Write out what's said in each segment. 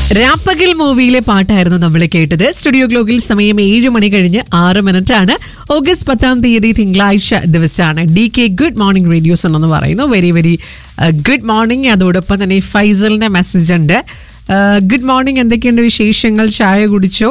രാപ്പകൽ മൂവിയിലെ പാട്ടായിരുന്നു നമ്മൾ കേട്ടത് സ്റ്റുഡിയോ ഗ്ലോക്കിൽ സമയം ഏഴ് മണി കഴിഞ്ഞ് ആറ് മിനിറ്റ് ആണ് ഓഗസ്റ്റ് പത്താം തീയതി തിങ്കളാഴ്ച ദിവസമാണ് D K good morning radios എന്ന് പറയുന്നു വെരി വെരി ഗുഡ് മോർണിംഗ് അതോടൊപ്പം തന്നെ ഫൈസലിന്റെ മെസ്സേജ് ഉണ്ട് ഗുഡ് മോർണിംഗ് എന്തൊക്കെയുണ്ട് വിശേഷങ്ങൾ ചായ കുടിച്ചോ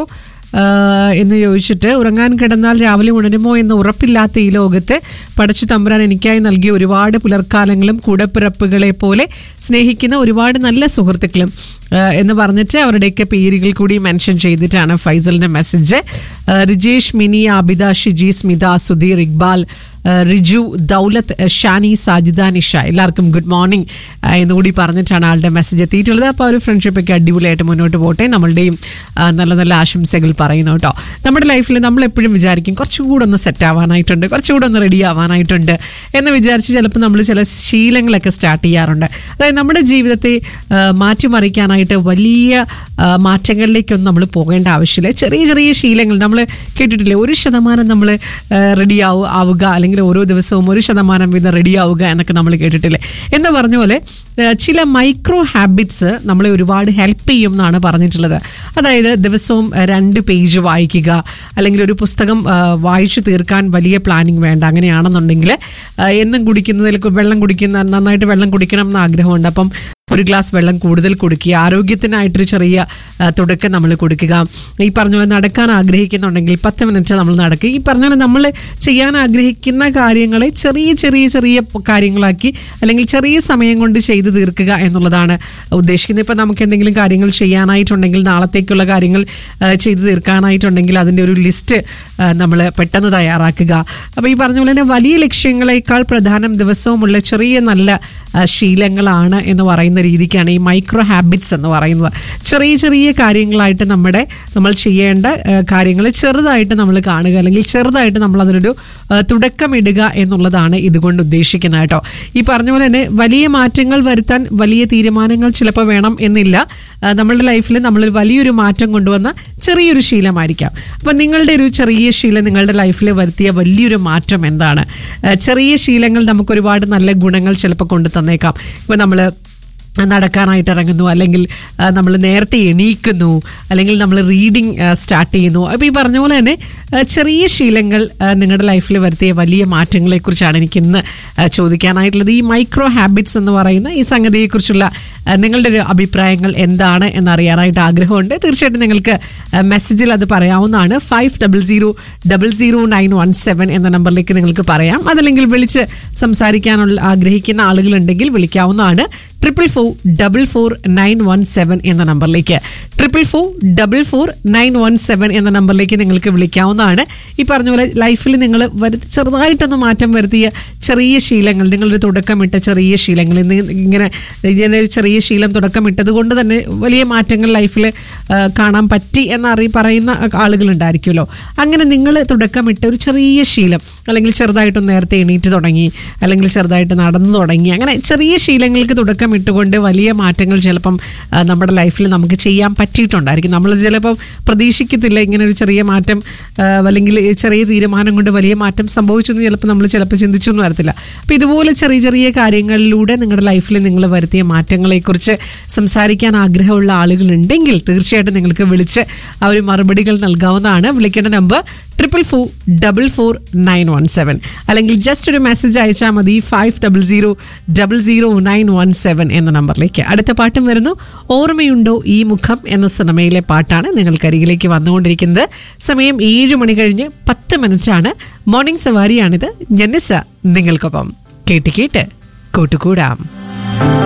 ആഹ് എന്ന് ചോദിച്ചിട്ട് ഉറങ്ങാൻ കിടന്നാൽ രാവിലെ ഉണരുമോ എന്ന് ഉറപ്പില്ലാത്ത ഈ ലോകത്ത് പടച്ചു തമ്പുരാൻ എനിക്കായി നൽകിയ ഒരുപാട് പുലർക്കാലങ്ങളും കൂടപ്പിറപ്പുകളെ പോലെ സ്നേഹിക്കുന്ന ഒരുപാട് നല്ല സുഹൃത്തുക്കളും ആഹ് എന്ന് പറഞ്ഞിട്ട് അവരുടെയൊക്കെ പേരുകൾ കൂടി മെൻഷൻ ചെയ്തിട്ടാണ് ഫൈസലിന്റെ മെസ്സേജ് ആഹ് റിജേഷ് മിനി ആബിദ ഷിജി സ്മിത സുധീർ ഇക്ബാൽ ആഹ് റിജു ദൗലത്ത് ആഹ് ഷാനി സാജിദ നിഷ എല്ലാവർക്കും ഗുഡ് മോർണിംഗ് എന്നുകൂടി പറഞ്ഞിട്ടാണ് ആളുടെ മെസ്സേജ് എത്തിയിട്ടുള്ളത് അപ്പോൾ ആ ഒരു ഫ്രണ്ട്ഷിപ്പൊക്കെ അടിപൊളിയായിട്ട് മുന്നോട്ട് പോട്ടെ നമ്മളുടെയും ആഹ് നല്ല നല്ല ആശംസകൾ പറയുന്നു കേട്ടോ നമ്മുടെ ലൈഫിൽ നമ്മൾ എപ്പോഴും വിചാരിക്കും കുറച്ചുകൂടെ ഒന്ന് സെറ്റ് ആവാനായിട്ടുണ്ട് കുറച്ചുകൂടെ ഒന്ന് റെഡി ആവാനായിട്ടുണ്ട് എന്ന് വിചാരിച്ച് ചിലപ്പോൾ നമ്മൾ ചില ശീലങ്ങളൊക്കെ സ്റ്റാർട്ട് ചെയ്യാറുണ്ട് അതായത് നമ്മുടെ ജീവിതത്തെ ആഹ് മാറ്റിമറിക്കാനായിട്ട് വലിയ ആഹ് മാറ്റങ്ങളിലേക്കൊന്നും നമ്മൾ പോകേണ്ട ആവശ്യമില്ല ചെറിയ ചെറിയ ശീലങ്ങൾ നമ്മൾ കേട്ടിട്ടില്ലേ ഒരു ശതമാനം നമ്മൾ റെഡി ആവുക ആവുക അല്ലെങ്കിൽ ഓരോ ദിവസവും ഒരു ശതമാനം വീതം റെഡി ആവുക എന്നൊക്കെ നമ്മൾ കേട്ടിട്ടില്ലേ എന്ന് പറഞ്ഞ പോലെ ഏഹ് ചില മൈക്രോ ഹാബിറ്റ്സ് നമ്മളെ ഒരുപാട് ഹെൽപ്പ് ചെയ്യും എന്നാണ് പറഞ്ഞിട്ടുള്ളത് അതായത് ദിവസവും ഏഹ് രണ്ട് പേജ് വായിക്കുക അല്ലെങ്കിൽ ഒരു പുസ്തകം ഏഹ് വായിച്ചു തീർക്കാൻ വലിയ പ്ലാനിങ് വേണ്ട അങ്ങനെയാണെന്നുണ്ടെങ്കിൽ ഏഹ് എന്നും കുടിക്കുന്നതിൽ വെള്ളം കുടിക്കുന്ന നന്നായിട്ട് വെള്ളം കുടിക്കണം എന്ന് ആഗ്രഹമുണ്ട് അപ്പം ഒരു ഗ്ലാസ് വെള്ളം കൂടുതൽ കുടിക്കുക ആരോഗ്യത്തിനായിട്ടൊരു ചെറിയ ആ, തുടക്കം നമ്മൾ കൊടുക്കുക ഈ പറഞ്ഞ പോലെ നടക്കാൻ ആഗ്രഹിക്കുന്നുണ്ടെങ്കിൽ പത്ത് മിനിറ്റ് നമ്മൾ നടക്കുക ഈ പറഞ്ഞ പോലെ നമ്മൾ ചെയ്യാൻ ആഗ്രഹിക്കുന്ന കാര്യങ്ങളെ ചെറിയ ചെറിയ ചെറിയ പ- കാര്യങ്ങളാക്കി അല്ലെങ്കിൽ ചെറിയ സമയം കൊണ്ട് ചെയ്തു തീർക്കുക എന്നുള്ളതാണ് ഉദ്ദേശിക്കുന്നത് ഇപ്പം നമുക്ക് എന്തെങ്കിലും കാര്യങ്ങൾ ചെയ്യാനായിട്ടുണ്ടെങ്കിൽ നാളത്തേക്കുള്ള കാര്യങ്ങൾ ആ, ചെയ്തു തീർക്കാനായിട്ടുണ്ടെങ്കിൽ അതിൻ്റെ ഒരു ലിസ്റ്റ് നമ്മൾ പെട്ടെന്ന് തയ്യാറാക്കുക അപ്പോൾ ഈ പറഞ്ഞ പോലെ തന്നെ വലിയ ലക്ഷ്യങ്ങളെക്കാൾ പ്രധാനം ദിവസവുമുള്ള ചെറിയ നല്ല ആ, ശീലങ്ങളാണ് എന്ന് പറയുന്ന രീതിക്കാണ് ഈ മൈക്രോ ഹാബിറ്റ്സ് എന്ന് പറയുന്നത് ചെറിയ ചെറിയ കാര്യങ്ങളായിട്ട് നമ്മുടെ നമ്മൾ ചെയ്യേണ്ട കാര്യങ്ങൾ ചെറുതായിട്ട് നമ്മൾ കാണുക അല്ലെങ്കിൽ ചെറുതായിട്ട് നമ്മൾ അതിനൊരു ആ, തുടക്കമിടുക എന്നുള്ളതാണ് ഇതുകൊണ്ട് ഉദ്ദേശിക്കുന്നത് കേട്ടോ ഈ പറഞ്ഞ പോലെ തന്നെ വലിയ മാറ്റങ്ങൾ വരുത്താൻ വലിയ തീരുമാനങ്ങൾ ചിലപ്പോൾ വേണം എന്നില്ല ആ, നമ്മളുടെ ലൈഫിൽ നമ്മൾ വലിയൊരു മാറ്റം കൊണ്ടുവന്ന ചെറിയൊരു ശീലമായിരിക്കാം അപ്പം നിങ്ങളുടെ ഒരു ചെറിയ ശീലം നിങ്ങളുടെ ലൈഫിൽ വരുത്തിയ വലിയൊരു മാറ്റം എന്താണ് ആ, ചെറിയ ശീലങ്ങൾ നമുക്ക് ഒരുപാട് നല്ല ഗുണങ്ങൾ ചിലപ്പോൾ കൊണ്ടു തന്നേക്കാം ഇപ്പം നമ്മൾ നടക്കാനായിട്ട് ഇറങ്ങുന്നു അല്ലെങ്കിൽ നമ്മൾ നേരത്തെ എണീക്കുന്നു അല്ലെങ്കിൽ നമ്മൾ റീഡിങ് സ്റ്റാർട്ട് ചെയ്യുന്നു അപ്പോൾ ഈ പറഞ്ഞ പോലെ തന്നെ ആ, ചെറിയ ശീലങ്ങൾ ആ, നിങ്ങളുടെ ലൈഫിൽ വരുത്തിയ വലിയ മാറ്റങ്ങളെക്കുറിച്ചാണ് എനിക്ക് ഇന്ന് ആ, ചോദിക്കാനായിട്ടുള്ളത് ഈ മൈക്രോ ഹാബിറ്റ്സ് എന്ന് പറയുന്ന ഈ സംഗതിയെക്കുറിച്ചുള്ള ആ, നിങ്ങളുടെ ഒരു അഭിപ്രായങ്ങൾ എന്താണ് എന്നറിയാനായിട്ട് ആഗ്രഹമുണ്ട് തീർച്ചയായിട്ടും നിങ്ങൾക്ക് ആ, മെസ്സേജിൽ അത് പറയാവുന്നതാണ് five double zero double zero nine one seven എന്ന നമ്പറിലേക്ക് നിങ്ങൾക്ക് പറയാം അതല്ലെങ്കിൽ വിളിച്ച് സംസാരിക്കാനുള്ള ആഗ്രഹിക്കുന്ന ആളുകളുണ്ടെങ്കിൽ വിളിക്കാവുന്നതാണ് triple four double four nine one seven എന്ന നമ്പറിലേക്ക് triple four double four nine one seven എന്ന നമ്പറിലേക്ക് നിങ്ങൾക്ക് വിളിക്കാവുന്നതാണ് ഈ പറഞ്ഞ പോലെ ലൈഫിൽ നിങ്ങൾ വരുത്തി ചെറുതായിട്ടൊന്ന് മാറ്റം വരുത്തിയ ചെറിയ ശീലങ്ങൾ നിങ്ങളൊരു തുടക്കമിട്ട ചെറിയ ശീലങ്ങൾ ഇന്ന് ഇങ്ങനെ ഇങ്ങനെ ഒരു ചെറിയ ശീലം തുടക്കമിട്ടത് കൊണ്ട് തന്നെ വലിയ മാറ്റങ്ങൾ ലൈഫിൽ കാണാൻ പറ്റി എന്നറി പറയുന്ന ആളുകളുണ്ടായിരിക്കുമല്ലോ അങ്ങനെ നിങ്ങൾ തുടക്കമിട്ട ഒരു ചെറിയ ശീലം അല്ലെങ്കിൽ ചെറുതായിട്ടൊന്ന് നേരത്തെ എണീറ്റ് തുടങ്ങി അല്ലെങ്കിൽ ചെറുതായിട്ട് നടന്നു തുടങ്ങി അങ്ങനെ ചെറിയ ശീലങ്ങൾക്ക് തുടക്കം ഇട്ടുകൊണ്ട് വലിയ മാറ്റങ്ങൾ ചിലപ്പം ആ, നമ്മുടെ ലൈഫിൽ നമുക്ക് ചെയ്യാൻ പറ്റിയിട്ടുണ്ടായിരിക്കും നമ്മൾ ചിലപ്പം പ്രതീക്ഷിക്കത്തില്ല ഇങ്ങനെ ഒരു ചെറിയ മാറ്റം ആ, അല്ലെങ്കിൽ ഈ ചെറിയ തീരുമാനം കൊണ്ട് വലിയ മാറ്റം സംഭവിച്ചു എന്ന് ചിലപ്പോൾ നമ്മൾ ചിലപ്പോൾ ചിന്തിച്ചൊന്നും വരത്തില്ല അപ്പം ഇതുപോലെ ചെറിയ ചെറിയ കാര്യങ്ങളിലൂടെ നിങ്ങളുടെ ലൈഫിൽ നിങ്ങൾ വരുത്തിയ മാറ്റങ്ങളെക്കുറിച്ച് സംസാരിക്കാൻ ആഗ്രഹമുള്ള ആളുകളുണ്ടെങ്കിൽ തീർച്ചയായിട്ടും നിങ്ങൾക്ക് വിളിച്ച് ആ ഒരു മറുപടികൾ നൽകാവുന്നതാണ് വിളിക്കേണ്ട number triple four double four nine one seven അല്ലെങ്കിൽ ജസ്റ്റ് ഒരു മെസ്സേജ് അയച്ചാൽ മതി five double zero double zero nine one seven എന്ന നമ്പറിലേക്ക് അടുത്ത പാട്ടും വരുന്നു ഓർമ്മയുണ്ടോ ഈ മുഖം എന്ന സിനിമയിലെ പാട്ടാണ് നിങ്ങൾക്കരികിലേക്ക് വന്നുകൊണ്ടിരിക്കുന്നത് സമയം ഏഴ് മണി കഴിഞ്ഞ് പത്ത് മിനിറ്റാണ് മോർണിംഗ് സവാരിയാണിത് ജനിസ നിങ്ങൾക്കൊപ്പം കേട്ട് കേട്ട് കൂട്ടുകൂടാം